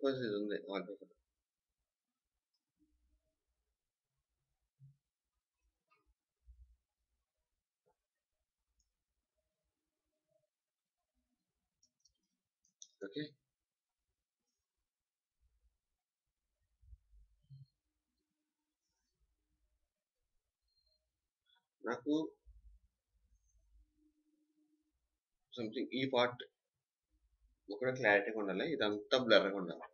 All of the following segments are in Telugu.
సపోజ్ ఇది ఉంది వాల్పేపర్ ఓకే నాకు సంథింగ్ ఈ పార్ట్ ఒకటే క్లారిటీగా ఉండాలి ఇదంతా బ్లర్గా ఉండాలి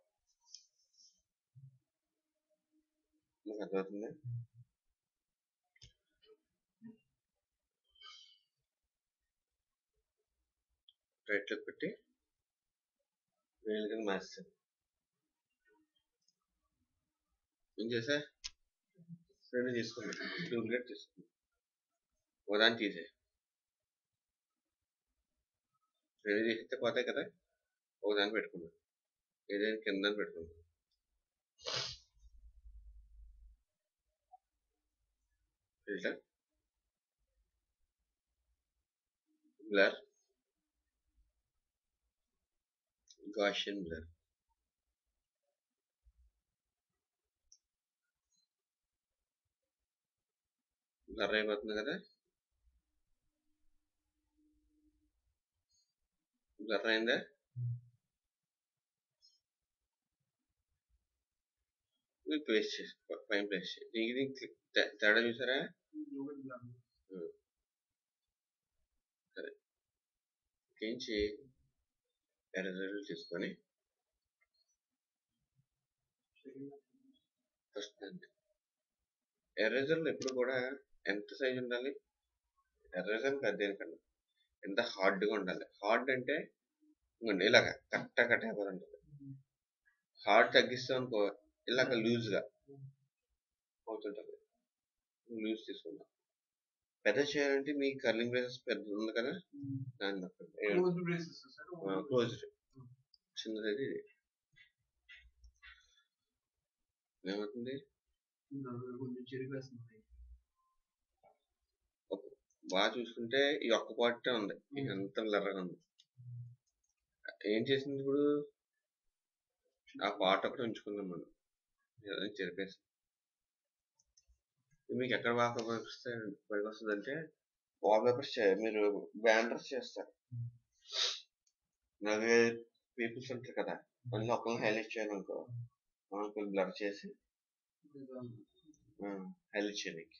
మీకు అర్థమవుతుంది రైట్లో పెట్టి వేలు కింద మార్చాను ఏం చేసా రెండు తీసుకున్నా డూప్లికేట్ తీసుకున్నా ఒకదాన్ని తీసే రెండు తీసేస్తే పోతాయి కదా ఒకదాన్ని పెట్టుకున్నా ఏదైనా కింద పెట్టుకున్నా filter blur Gaussian blur blur అయిపోతుంది కదా బ్లర్ అయిందా మీరు ప్లేస్ చేసి పైన ప్లేస్ చేసి దీనికి దీనికి తే- తేడా చూసారా సరే ఇంకేంచి ఎర్రజల్లు తీసుకొని ఫస్ట్ ఎర్రజల్ ఎప్పుడు కూడా ఎంత సైజ్ ఉండాలి ఎర్రజల్ కాదు దేనికన్నా ఎంత హార్డ్గా ఉండాలి హార్డ్ అంటే ఇంకోండి ఇలాగ కట్ట కట్ట ఉంటుంది హార్డ్ తగ్గిస్తాం అనుకో ఇలాగ లూజ్గా అవుతుంటుంది లూజ్ తీసుకుందాం పెద్ద చేయాలంటే మీ కర్లింగ్ బ్రేసెస్ పెద్ద ఉంది కదా దాన్ని క్లోజ్డ్ బ్రేసెస్ సార్ క్లోజ్డ్ చిన్నది ఇది ఏమవుతుంది కొంచెం చెరిపేస్తుంది బాగా చూసుకుంటే ఈ ఒక్క పాటే ఉంది ఎంత బ్లర్గా ఉంది ఏం చేసింది ఇప్పుడు ఆ పాట ఒకటి ఉంచుకుందాం మనం ఏదైనా చెరిపేసి ఇది మీకు ఎక్కడ బాగా పనిపిస్తే పనికి వస్తుంది అంటే వాల్ పేపర్స్ మీరు బ్యానర్స్ చేస్తారు అలాగే పీపుల్స్ ఉంటారు కదా అందులో ఒకరిని హైలైట్ చేయాలనుకో మనకు బ్లర్ చేసి హైలైట్ చేయడానికి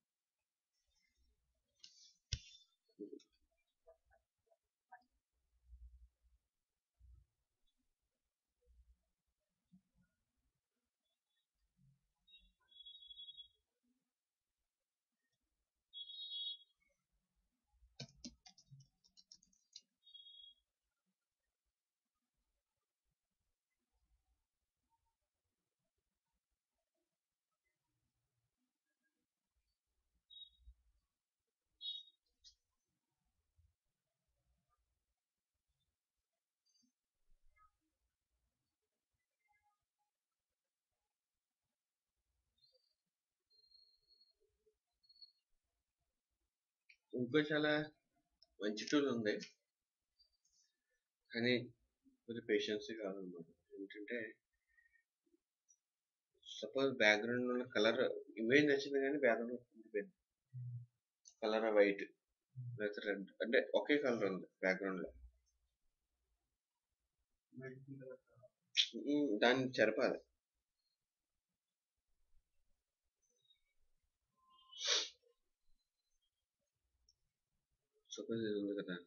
ఇంకో చాలా మంచి టూల్ ఉంది కానీ కొంచెం పేషెన్స్ కావాలన్నమాట ఏంటంటే సపోజ్ బ్యాక్గ్రౌండ్ ఉన్న కలర్ ఇమేజ్ నచ్చింది కానీ బ్యాక్గ్రౌండ్ ఉండిపోయింది కలర్ వైట్ లేదా రెడ్ అంటే ఒకే కలర్ ఉంది బ్యాక్గ్రౌండ్ లో ఉమ్, దాన్ని చెరపాలి సపోజ్ ఇది ఉంది కదా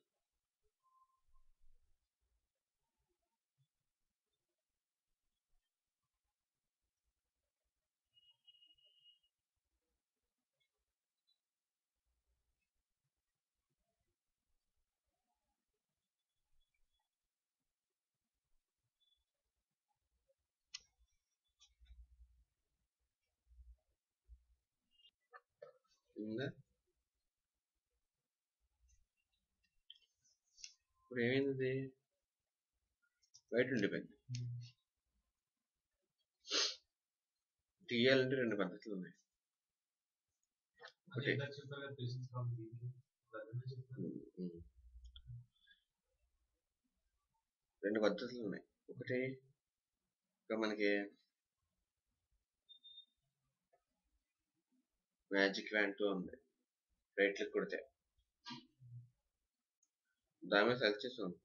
ఉందా ఇప్పుడు ఏమైంది వైట్ ఉండిపోయింది తీయాలంటే రెండు పద్ధతులు ఉన్నాయి ఒకటి ఉమ్, ఉమ్. రెండు పద్ధతులు ఉన్నాయి ఒకటి ఇంకా మనకి మ్యాజిక్ వ్యాంటూ ఉంది రైట్ క్లిక్ కొడితే దాని మీద సెర్చ్ చేసి ఉంది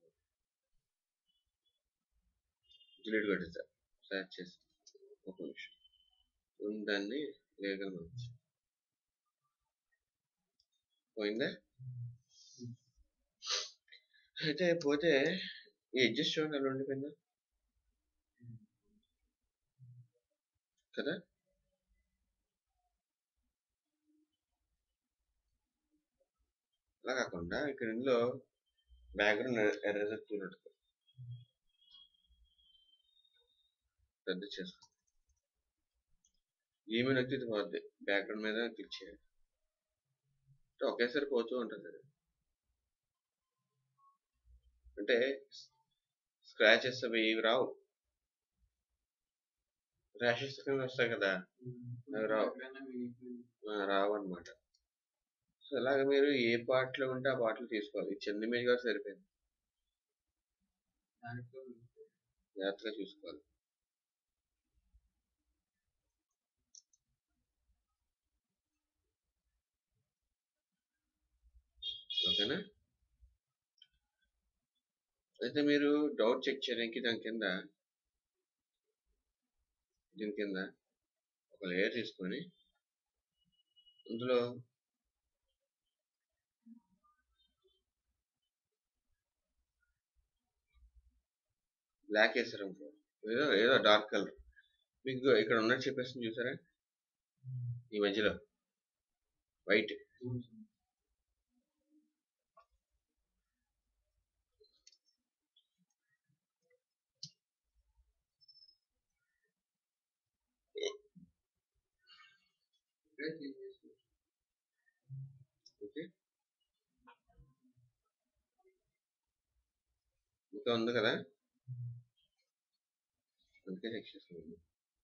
డిలీట్ కొట్టేసా సెర్చ్ చేసి ఒక నిమిషం ఉందాన్ని లీగల్ మంచి పోయిందా అయితే పోతే ఈ అడ్జస్ట్ చూడండి అలా ఉండిపోయిందా కదా అలా కాకుండా ఇక్కడ ఇందులో బ్యాక్గ్రౌండ్ ఎరేజర్ టూల్ ఉంటుంది పెద్ద చేసుకో ఏమైనా వచ్చి ఇది పోద్ది బ్యాక్గ్రౌండ్ మీద క్లిక్ చేయాలి అంటే ఒకేసారి పోతూ ఉంటుంది అది అంటే స్క్రాచెస్ అవి ఏవి రావు ర్యాషెస్ కింద వస్తాయి కదా అవి రావు ఆ, రావు అనమాట సో అలాగ మీరు ఏ పార్ట్లో ఉంటే ఆ పార్ట్లో తీసుకోవాలి ఈ చిన్న ఇమేజ్ కూడా సరిపోయింది జాగ్రత్తగా చూసుకోవాలి ఓకేనా అయితే మీరు డౌట్ చెక్ చేయడానికి దాని కింద దీని కింద ఒక లేయర్ తీసుకొని అందులో బ్లాక్ వేసారు అనుకో ఏదో ఏదో డార్క్ కలర్ మీకు ఇక్కడ ఉన్నట్టు చెప్పేస్తుంది చూసారా ఈ మధ్యలో వైట్ ఓకే ఇంకా ఉంది కదా అందుకే చెక్ చేస్తున్నాను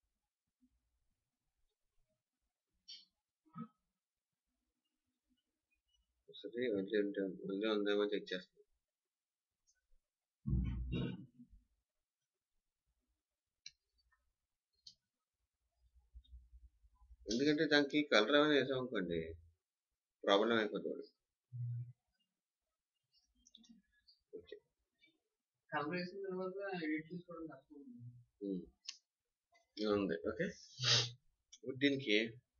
ఒకసారి మళ్ళీ ఉంటే మళ్ళీ ఉందేమో చెక్ చేస్తాను ఎందుకంటే దానికి కలర్ ఏమైనా వేసాం అనుకోండి ప్రాబ్లం అయిపోతుంది ఓకే కలర్ వేసిన తర్వాత ఎడిట్ చేసుకోవడం కష్టం ఉంది. ఉమ్. ఇది ఉంది ఓకే ఇప్పుడు దీనికి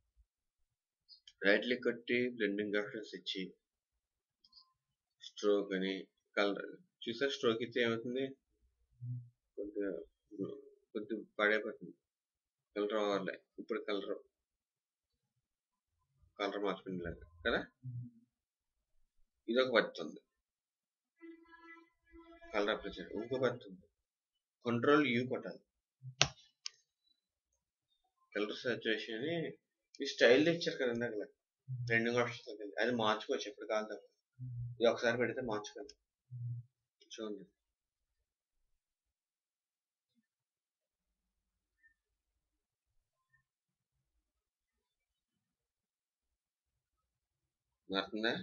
రైట్ క్లిక్ కొట్టి బ్లెండింగ్ ఆప్షన్స్ ఇచ్చి స్ట్రోక్ అని కలర్ చూసారు స్ట్రోక్ ఇస్తే ఏమవుతుంది కొద్దిగా కొద్ది పడైపోతుంది కలర్ అవ్వాలి ఇప్పుడు కలర్ కలర్ మార్చుకునే లాగా కదా ఇది ఒక పడుతుంది కలర్ అప్లై చేయడం ఇంకో పడుతుంది కంట్రోల్ యూ కొట్టాలి కలర్ సర్చువేషన్ అని ఈ స్టైల్ ఇచ్చారు కదా ఇందాక రెండు ఆప్షన్స్ అది మార్చుకోవచ్చు ఎప్పుడు కాదు ఇది ఒకసారి పెడితే మార్చుకోండి చూడండి మారుతుందా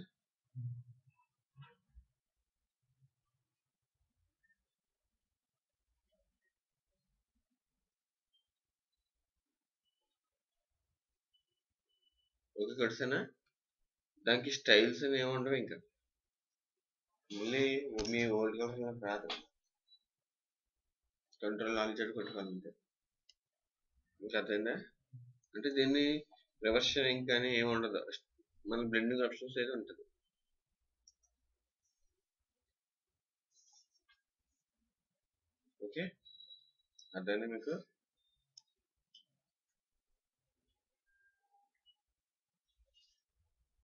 ఓకే కొడిసానా దానికి స్టైల్స్ అని ఏమి ఉండవు ఇంకా మళ్ళీ మీ ఓల్డ్ కలర్ రాదు కంట్రోల్ నాలుగు కొట్టుకోవాలంటే మీకు అర్థమైందా అంటే దీన్ని రివర్స్ షేరింగ్ కానీ ఏమి ఉండదు మన బ్లెండింగ్ ఆప్షన్స్ అయితే ఉంటుంది ఓకే అర్థమైందా మీకు